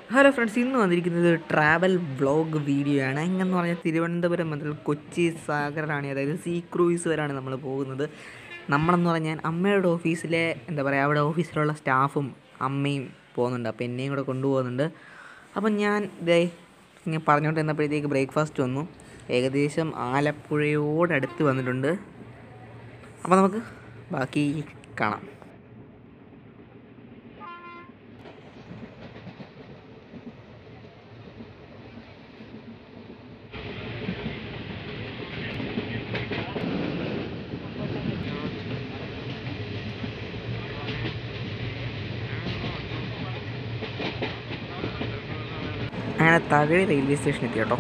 hello friends ഇന്ന് വന്നിരിക്കുന്നത് ഒരു ട്രാവൽ വ്ളോഗ് വീഡിയോ ആണ് എങ്ങനെ പറഞ്ഞാൽ തിരുവനന്തപുരം മുതൽ കൊച്ചി സാഗറാണി അതായത് സീ ക്രൂയിസ് വരെയാണ് നമ്മൾ പോകുന്നത് നമ്മളെന്ന് പറഞ്ഞാൽ അമ്മയുടെ ഓഫീസിലെ എന്താ പറയുക അവിടെ ഓഫീസിലുള്ള സ്റ്റാഫും അമ്മയും പോകുന്നുണ്ട് അപ്പോൾ എന്നെയും കൂടെ കൊണ്ടുപോകുന്നുണ്ട് അപ്പം ഞാൻ ഇതേ ഇങ്ങനെ പറഞ്ഞുകൊണ്ട് ഇരുന്നപ്പോഴത്തേക്ക് ബ്രേക്ക്ഫാസ്റ്റ് വന്നു ഏകദേശം ആലപ്പുഴയോടടുത്ത് വന്നിട്ടുണ്ട് അപ്പോൾ നമുക്ക് ബാക്കി കാണാം അങ്ങനെ തകഴി റെയിൽവേ സ്റ്റേഷൻ എത്തി കേട്ടോ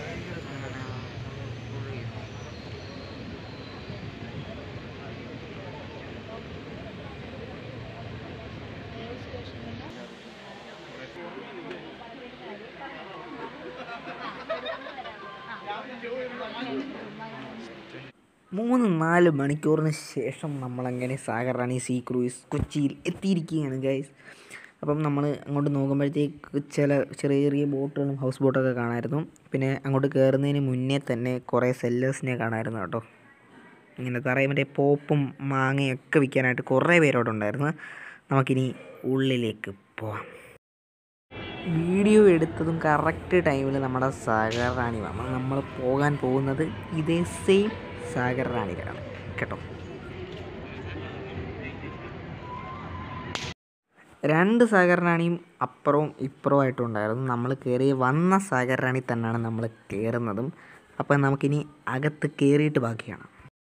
മൂന്ന് നാല് മണിക്കൂറിന് ശേഷം നമ്മളങ്ങനെ സാഗർ റാണി സീ ക്രൂയിസ് കൊച്ചിയിൽ എത്തിയിരിക്കുകയാണ് ഗൈസ് അപ്പം നമ്മൾ അങ്ങോട്ട് നോക്കുമ്പോഴത്തേക്ക് ചില ചെറിയ ചെറിയ ബോട്ടുകളും ഹൗസ് ബോട്ടൊക്കെ കാണാമായിരുന്നു പിന്നെ അങ്ങോട്ട് കയറുന്നതിന് മുന്നേ തന്നെ കുറേ സെല്ലേഴ്സിനെ കാണാമായിരുന്നു കേട്ടോ ഇങ്ങനെ തറയും മറ്റേ പോപ്പും മാങ്ങയൊക്കെ വിൽക്കാനായിട്ട് കുറേ പേരോടെ ഉണ്ടായിരുന്നു നമുക്കിനി ഉള്ളിലേക്ക് പോവാം വീഡിയോ എടുത്തതും കറക്റ്റ് ടൈമിൽ നമ്മുടെ സാഗർ റാണി വന്നു നമ്മൾ പോകാൻ പോകുന്നത് ഇതേ സെയിം സാഗർ റാണിയിലാണ് കേട്ടോ രണ്ട് സാഗർ റാണിയും അപ്പുറവും ഇപ്പുറവും ആയിട്ടും ഉണ്ടായിരുന്നു നമ്മൾ കയറി വന്ന സാഗർ റാണി തന്നെയാണ് നമ്മൾ കയറുന്നതും അപ്പം നമുക്കിനി അകത്ത് കയറിയിട്ട് ബാക്കിയാണ്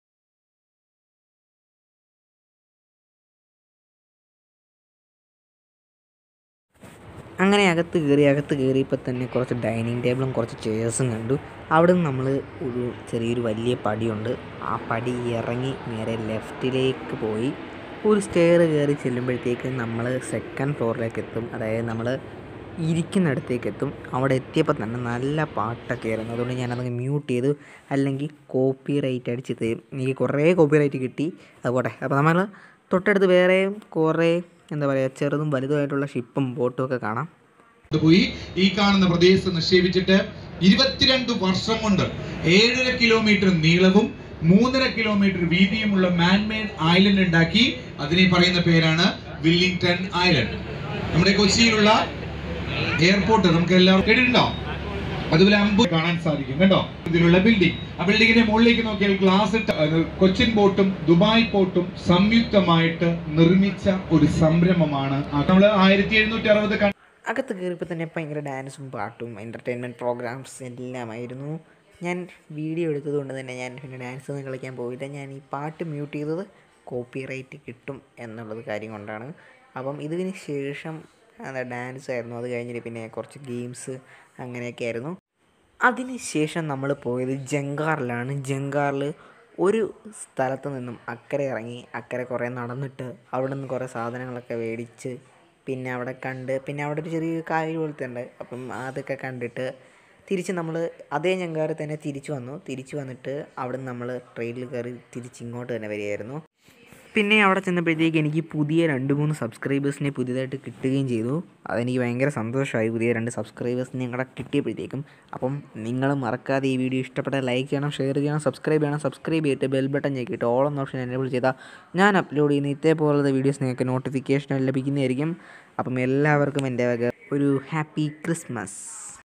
അങ്ങനെ അകത്ത് കയറി അകത്ത് കയറിയപ്പോൾ തന്നെ കുറച്ച് ഡൈനിങ് ടേബിളും കുറച്ച് ചെയേഴ്സും കണ്ടു അവിടെ നിന്ന് നമ്മൾ ഒരു ചെറിയൊരു വലിയ പടിയുണ്ട് ആ പടി ഇറങ്ങി നേരെ ലെഫ്റ്റിലേക്ക് പോയി ഒരു സ്റ്റെയർ കയറി ചെല്ലുമ്പോഴത്തേക്ക് നമ്മൾ സെക്കൻഡ് ഫ്ലോറിലേക്ക് എത്തും അതായത് നമ്മൾ ഇരിക്കുന്നിടത്തേക്ക് എത്തും അവിടെ എത്തിയപ്പോൾ തന്നെ നല്ല പാട്ടൊക്കെ ആയിരുന്നു അതുകൊണ്ട് ഞാനതങ്ങ് മ്യൂട്ട് ചെയ്തു അല്ലെങ്കിൽ കോപ്പി റൈറ്റ് അടിച്ച് തരും എനിക്ക് കുറേ കോപ്പി റൈറ്റ് കിട്ടി അതുപോട്ടെ അപ്പോൾ നമ്മൾ തൊട്ടടുത്ത് വേറെയും കുറേ എന്താ പറയുക ചെറുതും വലുതുമായിട്ടുള്ള ഷിപ്പും ബോട്ടും ഒക്കെ കാണാം പോയി ഈ കാണുന്ന പ്രദേശത്ത് നിക്ഷേപിച്ചിട്ട് ഇരുപത്തിരണ്ട് വർഷം കൊണ്ട് ഏഴര കിലോമീറ്റർ നീളവും മൂന്നര കിലോമീറ്റർ വീതിയുമുള്ള മാൻമേഡ് ഐലൻഡ് ഉണ്ടാക്കി അതിനെ പറയുന്ന പേരാണ് വില്ലിംഗ്ടൺ ഐലൻഡ് നമ്മുടെ കൊച്ചിയിലുള്ള എയർപോർട്ട് നമുക്ക് എല്ലാവർക്കും കേട്ടിട്ടുണ്ടോ അതുപോലെ അമ്പ് കാണാൻ സാധിക്കും കേട്ടോ ഇതിലുള്ള ബിൽഡിംഗ് ആ ബിൽഡിങ്ങിന്റെ മുകളിലേക്ക് നോക്കിയാൽ ഗ്ലാസ് കൊച്ചിൻ ബോട്ടും ദുബായ് പോർട്ടും സംയുക്തമായിട്ട് നിർമ്മിച്ച ഒരു സംരംഭമാണ് നമ്മൾ ആയിരത്തി എഴുന്നൂറ്റി അറുപത് അകത്ത് കയറിയപ്പോൾ തന്നെ ഭയങ്കര ഡാൻസും പാട്ടും എൻ്റർടൈൻമെൻറ്റ് പ്രോഗ്രാംസ് എല്ലാമായിരുന്നു ഞാൻ വീഡിയോ എടുത്തത് കൊണ്ട് തന്നെ ഞാൻ പിന്നെ ഡാൻസ് ഒന്നും കളിക്കാൻ പോയില്ല ഞാൻ ഈ പാട്ട് മ്യൂട്ട് ചെയ്തത് കോപ്പി റൈറ്റ് കിട്ടും എന്നുള്ളത് കാര്യം കൊണ്ടാണ് അപ്പം ഇതിന് ശേഷം എന്താ ഡാൻസ് ആയിരുന്നു അത് കഴിഞ്ഞിട്ട് പിന്നെ കുറച്ച് ഗെയിംസ് അങ്ങനെയൊക്കെ ആയിരുന്നു അതിന് ശേഷം നമ്മൾ പോയത് ജങ്കാറിലാണ് ജങ്കാറിൽ ഒരു സ്ഥലത്ത് നിന്നും അക്കരെ ഇറങ്ങി അക്കരെ കുറേ നടന്നിട്ട് അവിടെ നിന്ന് കുറേ സാധനങ്ങളൊക്കെ മേടിച്ച് പിന്നെ അവിടെ കണ്ട് പിന്നെ അവിടെ ഒരു ചെറിയ കായൽ പോലത്തെ ഉണ്ട് അപ്പം അതൊക്കെ കണ്ടിട്ട് തിരിച്ച് നമ്മൾ അതേ ഞങ്കാറ് തന്നെ തിരിച്ചു വന്നു തിരിച്ചു വന്നിട്ട് അവിടെ നിന്ന് നമ്മൾ ട്രെയിനിൽ കയറി തിരിച്ച് ഇങ്ങോട്ട് തന്നെ വരികയായിരുന്നു പിന്നെ അവിടെ ചെന്നപ്പോഴത്തേക്ക് എനിക്ക് പുതിയ രണ്ട് മൂന്ന് സബ്സ്ക്രൈബേഴ്സിനെ പുതിയതായിട്ട് കിട്ടുകയും ചെയ്തു അതെനിക്ക് ഭയങ്കര സന്തോഷമായി പുതിയ രണ്ട് സബ്സ്ക്രൈബേഴ്സിനെ കൂടെ കിട്ടിയപ്പോഴത്തേക്കും അപ്പം നിങ്ങൾ മറക്കാതെ ഈ വീഡിയോ ഇഷ്ടപ്പെട്ട ലൈക്ക് ചെയ്യണം ഷെയർ ചെയ്യണം സബ്സ്ക്രൈബ് ചെയ്യണം സബ്സ്ക്രൈബ് ചെയ്തിട്ട് ബെൽ ബട്ടൺ ഞെക്കിയിട്ട് ഓൾ എന്ന ഓപ്ഷൻ എനേബിൾ ചെയ്താൽ ഞാൻ അപ്ലോഡ് ചെയ്യുന്ന ഇതേപോലത്തെ വീഡിയോസ് നിങ്ങൾക്ക് നോട്ടിഫിക്കേഷൻ ലഭിക്കുന്നതായിരിക്കും അപ്പം എല്ലാവർക്കും എൻ്റെ വക ഒരു ഹാപ്പി ക്രിസ്മസ്